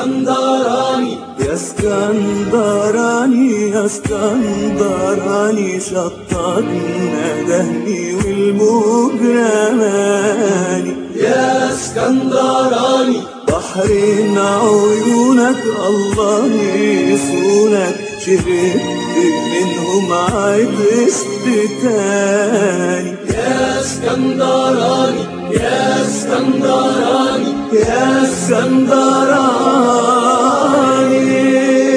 اسكندراني يا اسكندراني يا اسكندراني شطتنا دهني والموج رماني يا اسكندراني بحرين عيونك الله يصونك شربت منهم عطشت تاني يا اسكندراني يا اسكندراني يا اسكندراني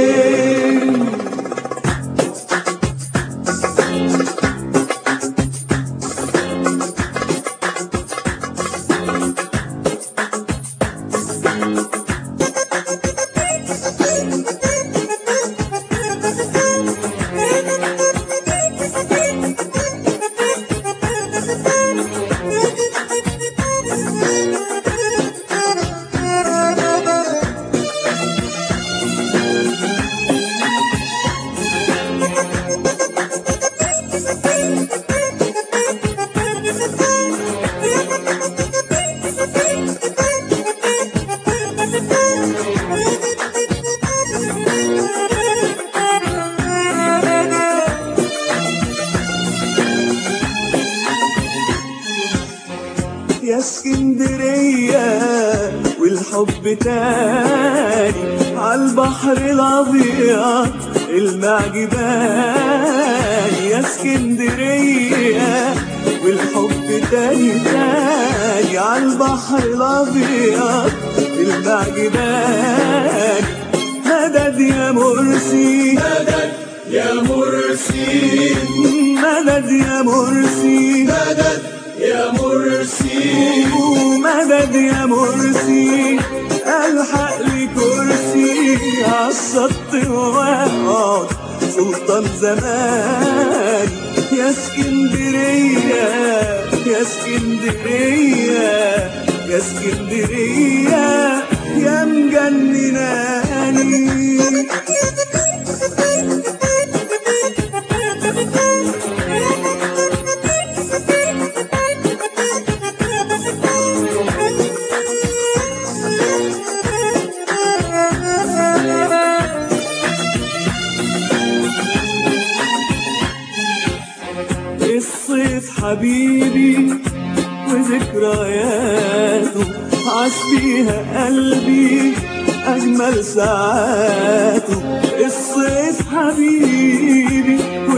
يا اسكندرية والحب تاني عالبحر الأبيض المعجباني يا اسكندرية والحب تاني تاني عالبحر الأبيض المعجباني مدد يا مرسي مدد يا مرسي مدد يا مرسي مدد يا مرسي مدد يا مرسي الحق لي كرسي عالشط واقعد سلطان زمان يا اسكندرية يا اسكندرية يا اسكندرية يا مجنناني الصيف حبيبي وذكرياته عاش فيها قلبي أجمل ساعاته الصيف حبيبي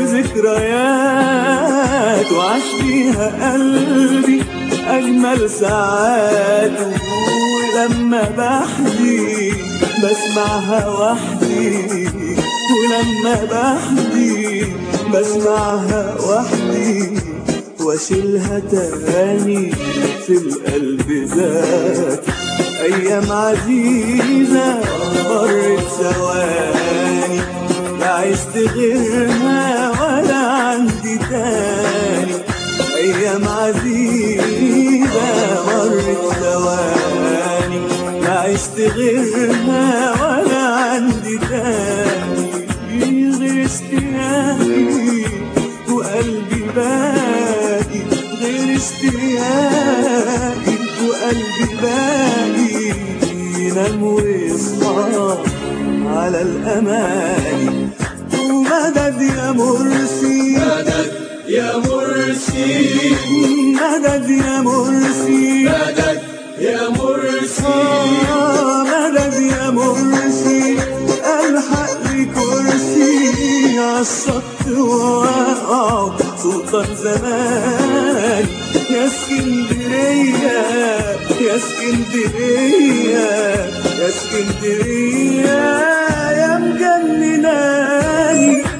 وذكرياته عاش فيها قلبي أجمل ساعاته ولما بحدي بسمعها وحدي ولما بحدي بسمعها وحدي واشيلها تاني في القلب ذات ايام عزيزة مرت ثواني لا عشت غيرها ولا عندي تاني ايام عزيزة مرت ثواني لا عشت غيرها ولا عندي تاني غير اشتياقي وقلبي باقي غير اشتياقي وقلبي باقي ينام ويصحى على الأماني ومدد يا مرسي مدد يا مرسي مدد يا مرسي مدد يا مرسي آه، مدد يا مرسي الحق لي كرسي عالشط واقع سلطان زمان يا اسكندرية يا اسكندرية يا اسكندرية يا مجنناني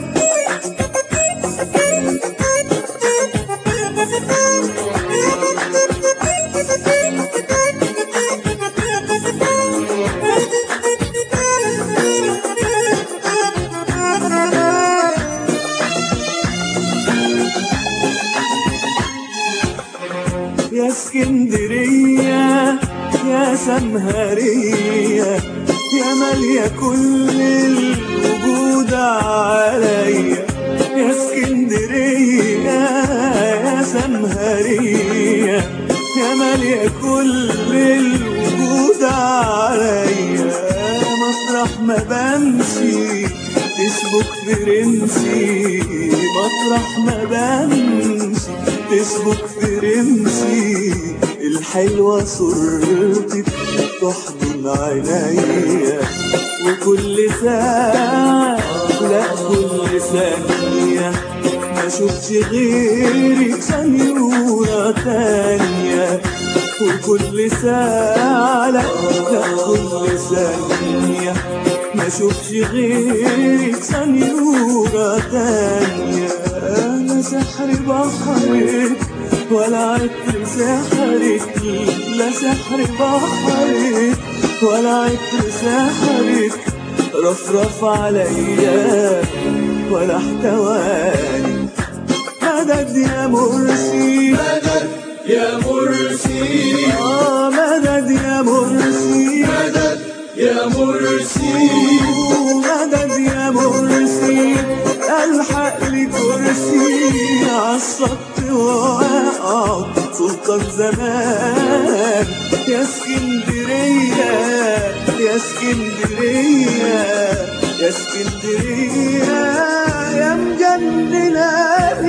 يا اسكندرية يا سمهرية يا مالية كل الوجود عليا يا اسكندرية يا سمهرية يا مالية كل الوجود عليا ما بمشي تسبك فرنسي مطرح ما بمشي تسبك فرنسي الحلوة صورتك تحضن عينيا وكل ساعة لا كل ثانية ما شفتش غيرك سنيورة تانية وكل ساعة لا لا كل ثانية ما شفتش غيرك سنيورة تانية أنا سحر بحرك ولا عطر سحرك لا سحر بحرك ولا عطر سحرك رفرف عليا ولا احتواني مدد يا مرسي مدد يا مرسي آه مدد يا مرسي مدد يا مرسي مدد يا مرسي الحق لي كرسي عالشط واقع سلطان زمان يا اسكندرية يا اسكندرية يا اسكندرية يا مجننة